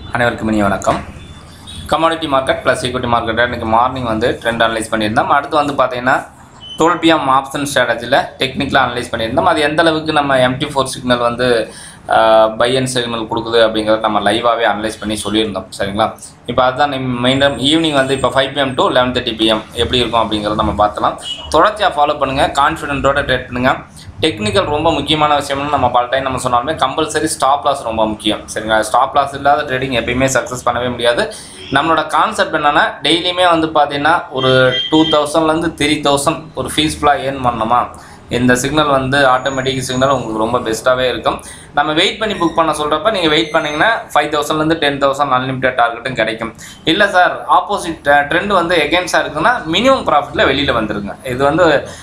அனைவருக்கும் இனிய வணக்கம் commodity market plus equity market இன்றைக்கி மார்னிங் வந்து ட்ரெண்ட் அனலைஸ் பண்ணியிருந்தோம் அடுத்து வந்து பார்த்தீங்கன்னா டுவெல் பிஎம் ஆப்ஷன் ஸ்ட்ராட்டஜியில் டெக்னிக்கலாக அனலைஸ் பண்ணியிருந்தோம் அது எந்த அளவுக்கு நம்ம எம்டி ஃபோர் சிக்னல் வந்து பை அண்ட் சிக்னல் கொடுக்குது அப்படிங்கிறத நம்ம லைவாகவே அனலைஸ் பண்ணி சொல்லியிருந்தோம் சரிங்களா இப்போ அதுதான் மெயினாக ஈவினிங் வந்து இப்போ five PM to eleven thirty PM எப்படி இருக்கும் அப்படிங்கிறத நம்ம பார்க்கலாம் தொடர்ச்சியாக ஃபாலோ பண்ணுங்கள் கான்ஃபிடென்ட்டோட ட்ரேட் பண்ணுங்கள் டெக்னிக்கல் ரொம்ப முக்கியமான விஷயம்னு நம்ம பல டைம் நம்ம சொன்னாலுமே கம்பல்சரி ஸ்டாப் லாஸ் ரொம்ப முக்கியம் சரிங்களா ஸ்டாப் லாஸ் இல்லாத ட்ரேடிங் எப்பயுமே சக்ஸஸ் பண்ணவே முடியாது நம்மளோட கான்செப்ட் என்னென்னா டெய்லியுமே வந்து பார்த்தீங்கன்னா ஒரு டூ தௌசண்ட்லேருந்து த்ரீ தௌசண்ட் ஒரு ஃபீஸ்ஃபுல்லாக ஏர்ன் பண்ணணுமா இந்த சிக்னல் வந்து ஆட்டோமேட்டிக் சிக்னல் உங்களுக்கு ரொம்ப பெஸ்ட்டாகவே இருக்கும் நம்ம வெயிட் பண்ணி புக் பண்ண சொல்கிறப்ப நீங்கள் வெயிட் பண்ணிங்கன்னா ஃபைவ் தௌசண்ட்லேருந்து டென் தௌசண்ட் அன்லிமிட்டட் டார்கெட்டும் கிடைக்கும் இல்லை சார் ஆப்போசிட் ட்ரெண்ட் வந்து எகென்ஸ்டாக இருக்குன்னா மினிமம் ப்ராஃபிட்டில் வெளியில் வந்துருங்க இது வந்து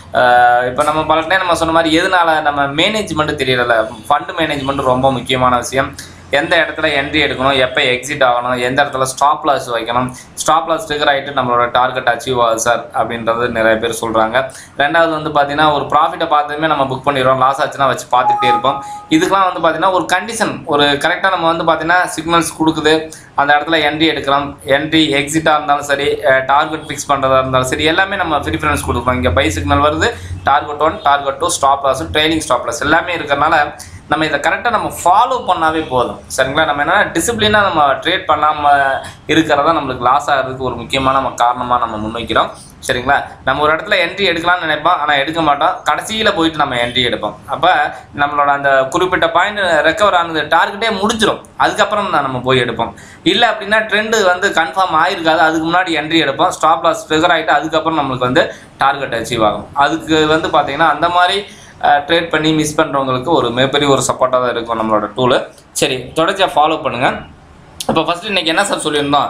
இப்போ நம்ம பல டைம் நம்ம சொன்ன மாதிரி எதனால நம்ம மேனேஜ்மெண்ட் தெரியல ஃபண்டு மேனேஜ்மெண்ட் ரொம்ப முக்கியமான விஷயம் எந்த இடத்துல என்ட்ரி எடுக்கணும் எப்போ எக்ஸிட் ஆகணும் எந்த இடத்துல ஸ்டாப் லாஸ் வைக்கணும் ஸ்டாப் லாஸ் ட்ரிகர் ஆகிட்டு நம்மளோட டார்கெட் அச்சீவ் ஆகுது சார் அப்படின்றது நிறைய பேர் சொல்கிறாங்க ரெண்டாவது வந்து பார்த்தீங்கன்னா ஒரு ப்ராஃபிட்டை பார்த்ததுமே நம்ம புக் பண்ணிடுறோம் லாஸ் ஆச்சுன்னா வச்சு பார்த்துட்டே இருப்போம் இதுக்கெலாம் வந்து பார்த்தீங்கன்னா ஒரு கண்டிஷன் ஒரு கரெக்டாக நம்ம வந்து பார்த்தீங்கன்னா சிக்னல்ஸ் கொடுக்குது அந்த இடத்துல என்ட்ரி எடுக்கிறோம் என்ட்ரி எக்ஸிட்டாக இருந்தாலும் சரி டார்கெட் ஃபிக்ஸ் பண்ணுறதா இருந்தாலும் சரி எல்லாமே நம்ம ப்ரிஃபரன்ஸ் கொடுக்குறோம் இங்கே பை சிக்னல் வருது target one target two stop loss training stop loss எல்லாமே இருக்கிறனால நம்ம இதை கரெக்டாக நம்ம ஃபாலோ பண்ணாவே போதும் சரிங்களா நம்ம என்ன டிசிப்ளினாக நம்ம ட்ரேட் பண்ணாமல் இருக்கிறதா நம்மளுக்கு லாஸ் ஆகிறதுக்கு ஒரு முக்கியமான நம்ம காரணமாக நம்ம முன்வைக்கிறோம் சரிங்களா நம்ம ஒரு இடத்துல என்ட்ரி எடுக்கலாம்னு நினைப்போம் ஆனால் எடுக்க மாட்டோம் கடைசியில் போயிட்டு நம்ம என்ட்ரி எடுப்போம் அப்போ நம்மளோட அந்த குறிப்பிட்ட பாயிண்ட் ரெக்கவர் ஆனது டார்கெட்டே முடிஞ்சிடும் அதுக்கப்புறம் தான் நம்ம போய் எடுப்போம் இல்லை அப்படின்னா ட்ரெண்டு வந்து கன்ஃபார்ம் ஆயிருக்காது அதுக்கு முன்னாடி என்ட்ரி எடுப்போம் ஸ்டாப் லாஸ் ஃபிகர் ஆகிட்டு அதுக்கப்புறம் நம்மளுக்கு வந்து டார்கெட் அச்சீவ் ஆகும் அதுக்கு வந்து பார்த்தீங்கன்னா அந்த மாதிரி ட்ரேட் பண்ணி மிஸ் பண்ணுறவங்களுக்கு ஒரு மிகப்பெரிய ஒரு சப்போர்ட்டாக தான் இருக்கும் நம்மளோட டூலு சரி தொடர்ச்சியாக ஃபாலோ பண்ணுங்கள் இப்போ ஃபஸ்ட்டு இன்றைக்கி என்ன சார் சொல்லியிருந்தோம்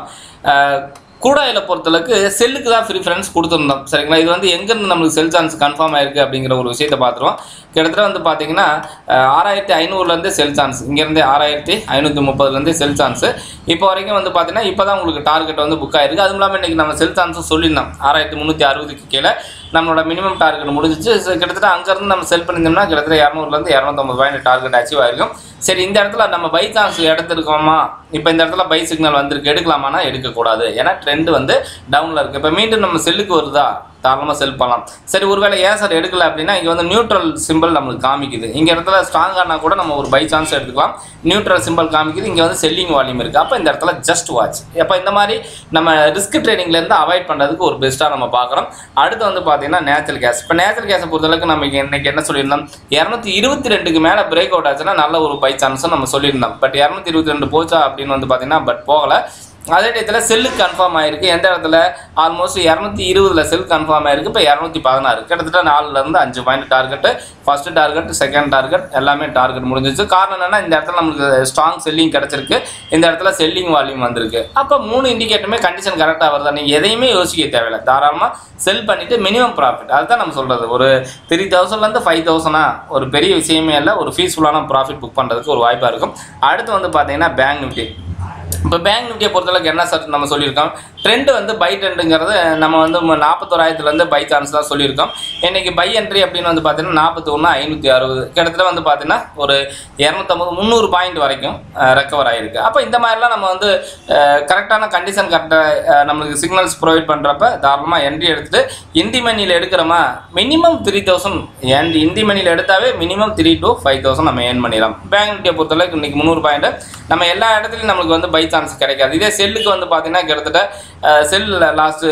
கூடாயில் பொறுத்தளவுக்கு செல்லுக்கு தான் ப்ரிஃபரன்ஸ் கொடுத்துருந்தோம் சரிங்களா இது வந்து எங்கேருந்து நம்மளுக்கு செல் சான்ஸ் கன்ஃபார்ம் ஆயிருக்கு அப்படிங்கிற ஒரு விஷயத்தை பார்த்துருவோம் கிட்டத்தட்ட வந்து பார்த்தீங்கன்னா ஆறாயிரத்தி ஐநூறுலேருந்து செல் சான்ஸ் இங்கேருந்து ஆறாயிரத்தி ஐநூற்றி முப்பதுலேருந்து செல் சான்ஸு இப்போ வரைக்கும் வந்து பார்த்தீங்கன்னா இப்போ தான் உங்களுக்கு டார்கெட் வந்து புக் ஆயிருக்கு அதுவும் இல்லாமல் இன்றைக்கி நம்ம செல் சான்ஸும் சொல்லியிருந்தோம் ஆறாயிரத்தி முந்நூற்றி அறுபதுக்கு கீழே நம்மளோட மினிமம் டார்கெட் முடிஞ்சிச்சு So, கிட்டத்தட்ட அங்கேருந்து நம்ம செல் பண்ணியிருந்தோம்னா கிட்டத்தட்ட இரநூறுலேருந்து இரநூத்தம்பது பாயிண்ட் டார்கெட் அச்சீவ் ஆயிருக்கும் சரி இந்த இடத்துல நம்ம பை சான்ஸ் எடுத்துருக்கோமா இப்போ இந்த இடத்துல பை சிக்னல் வந்திருக்கு எடுக்கலாமானா எடுக்கக்கூடாது ஏன்னா ட்ரெண்ட் வந்து டவுனில் இருக்குது இப்போ மீண்டும் நம்ம செல்லுக்கு வருதா தாராளமாக செல் பண்ணலாம் சரி ஒருவேளை ஏன் சார் எடுக்கல அப்படின்னா இங்கே வந்து நியூட்ரல் சிம்பிள் நம்மளுக்கு காமிக்குது இங்கே இடத்துல ஸ்ட்ராங்கானா கூட நம்ம ஒரு பை சான்ஸ் எடுத்துக்கலாம் நியூட்ரல் சிம்பிள் காமிக்குது இங்கே வந்து செல்லிங் வால்யூம் இருக்குது அப்போ இந்த இடத்துல ஜஸ்ட் வாட்ச் அப்போ இந்த மாதிரி நம்ம ரிஸ்க் ட்ரேடிங்லேருந்து அவாய்ட் பண்ணுறதுக்கு ஒரு பெஸ்ட்டாக நம்ம பார்க்குறோம் அடுத்து வந்து பார்த்தீங்கன்னா நேச்சுரல் கேஸ் இப்போ நேச்சுரல் கேஸை பொறுத்தளவுக்கு நம்ம இன்னைக்கு என்ன சொல்லியிருந்தோம் இரநூத்தி இருபத்தி ரெண்டுக்கு மேலே பிரேக் அவுட் ஆச்சுன்னா நல்ல ஒரு பை சான்ஸும் நம்ம சொல்லியிருந்தோம் பட் இரநூத்தி இருபத்தி ரெண்டு போச்சா அப்படின்னு வந்து பார்த்தீங்கன்னா பட் போகலை அதே டயத்தில் செல்லு கன்ஃபார்ம் ஆயிருக்கு எந்த இடத்துல ஆல்மோஸ்ட் இரநூத்தி இருபதுல செல் கன்ஃபார்ம் ஆயிருக்கு இப்போ இரநூத்தி பதினாறு கிட்டத்தட்ட நாலுலேருந்து அஞ்சு point target first target second target எல்லாமே டார்கெட் முடிஞ்சிச்சு காரணம் என்னன்னா இந்த இடத்துல நம்மளுக்கு ஸ்ட்ராங் செல்லிங் கிடச்சிருக்கு இந்த இடத்துல செல்லிங் வால்யூம் வந்திருக்கு அப்போ மூணு இண்டிகேட்டருமே கண்டிஷன் கரெக்டாக வருதா நீங்கள் எதையுமே யோசிக்க தேவையில்லை தாராளமாக செல் பண்ணிவிட்டு மினிமம் ப்ராஃபிட் அதுதான் நம்ம சொல்கிறது ஒரு த்ரீ தௌசண்ட்லேருந்து ஃபைவ் தௌசண்டா ஒரு பெரிய விஷயமே இல்லை ஒரு ஃபீஸ்ஃபுல்லான ப்ராஃபிட் புக் பண்ணுறதுக்கு ஒரு வாய்ப்பாக இருக்கும் அடுத்து வந்து பார்த்தீங்கன்னா பேங்க் நிஃப்டி இப்போ பேங்க் நிஃப்டியை பொறுத்தளவுக்கு என்ன சார் நம்ம சொல்லியிருக்கோம் ட்ரெண்ட் வந்து பை ட்ரெண்டுங்கிறது நம்ம வந்து நாற்பத்தோராயிரத்துலேருந்து பை சான்ஸ் தான் சொல்லியிருக்கோம் இன்றைக்கி பை என்ட்ரி அப்படின்னு வந்து பார்த்தீங்கன்னா நாற்பத்தி ஒன்று ஐநூற்றி அறுபது கிட்டத்தட்ட வந்து பார்த்தீங்கன்னா ஒரு இரநூத்தம்பது முந்நூறு பாயிண்ட் வரைக்கும் ரெக்கவர் ஆகிருக்கு அப்போ இந்த மாதிரிலாம் நம்ம வந்து கரெக்டான கண்டிஷன் கரெக்டாக நம்மளுக்கு சிக்னல்ஸ் ப்ரொவைட் பண்ணுறப்ப தாராளமாக என்ட்ரி எடுத்துகிட்டு இந்தி மணியில் எடுக்கிறோமா மினிமம் த்ரீ தௌசண்ட் அண்ட் இந்தி மணியில் எடுத்தாவே minimum three to five thousand நம்ம ஏர்ன் பண்ணிடலாம் பேங்க் நிஃப்டியை பொறுத்தளவுக்கு இன்றைக்கி முந்நூறு பாயிண்ட் நம்ம எல்லா இடத்துலையும் நம்மளுக்கு வந்து பை சான்ஸ் கிடைக்காது இதே செல்லுக்கு வந்து பார்த்தீங்கன்னா கிட்டத்தட்ட செல் லாஸ்ட்டு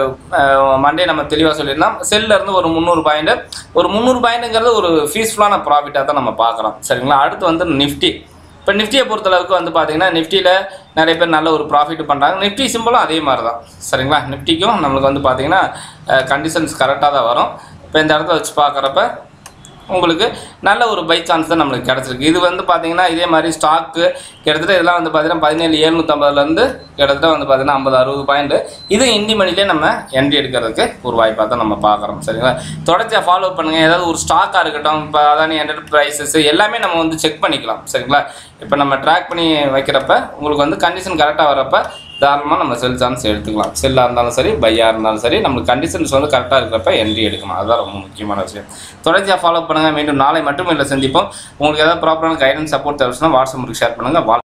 மண்டே நம்ம தெளிவாக சொல்லியிருந்தோம் செல்ல இருந்து ஒரு முந்நூறு பாயிண்ட் ஒரு முந்நூறு பாயிண்ட்டுங்கிறது ஒரு ஃபீஸ்ஃபுல்லான ப்ராஃபிட்டாக தான் நம்ம பார்க்குறோம் சரிங்களா அடுத்து வந்து நிஃப்டி இப்போ நிஃப்டியை பொறுத்தளவுக்கு வந்து பார்த்தீங்கன்னா நிஃப்டியில் நிறைய பேர் நல்ல ஒரு ப்ராஃபிட் பண்ணுறாங்க நிஃப்டி சிம்பிளும் அதே மாதிரி தான் சரிங்களா நிஃப்டிக்கும் நம்மளுக்கு வந்து பார்த்தீங்கன்னா கண்டிஷன்ஸ் கரெக்டாக தான் வரும் இப்போ இந்த இடத்துல வச்சு பார்க்குறப்ப உங்களுக்கு நல்ல ஒரு பை சான்ஸ் தான் நம்மளுக்கு கிடச்சிருக்கு இது வந்து பார்த்தீங்கன்னா இதே மாதிரி ஸ்டாக்கு கிட்டத்தட்ட இதெல்லாம் வந்து பார்த்தீங்கன்னா பதினேழு ஏழ்நூற்றம்பதுலேருந்து கிட்டத்தட்ட வந்து பார்த்தீங்கன்னா ஐம்பது அறுபது பாயிண்ட் இது இந்தி மணிலே நம்ம என்ட்ரி எடுக்கிறதுக்கு ஒரு வாய்ப்பாக தான் நம்ம பார்க்குறோம் சரிங்களா தொடர்ச்சியாக ஃபாலோ பண்ணுங்கள் ஏதாவது ஒரு ஸ்டாக்காக இருக்கட்டும் இப்போ அதானி என்டர்பிரைசஸ் எல்லாமே நம்ம வந்து செக் பண்ணிக்கலாம் சரிங்களா இப்போ நம்ம ட்ராக் பண்ணி வைக்கிறப்ப உங்களுக்கு வந்து கண்டிஷன் கரெக்டாக வரப்ப தாராளமாக நம்ம செல் சான்ஸ் எடுத்துக்கலாம் செல்லாக இருந்தாலும் சரி பையாக இருந்தாலும் சரி நம்மளுக்கு கண்டிஷன்ஸ் வந்து கரெக்டாக இருக்கிறப்ப என்ட்ரி எடுக்கணும் அதுதான் ரொம்ப முக்கியமான விஷயம் தொடர்ச்சியாக ஃபாலோ பண்ணுங்கள் மீண்டும் நாளை மட்டும் இல்லை சந்திப்போம் உங்களுக்கு ஏதாவது ப்ராப்பரான கைடன்ஸ் சப்போர்ட் தேவைச்சுன்னா வாட்ஸ்அப் ஷேர் பண்ணுங்கள்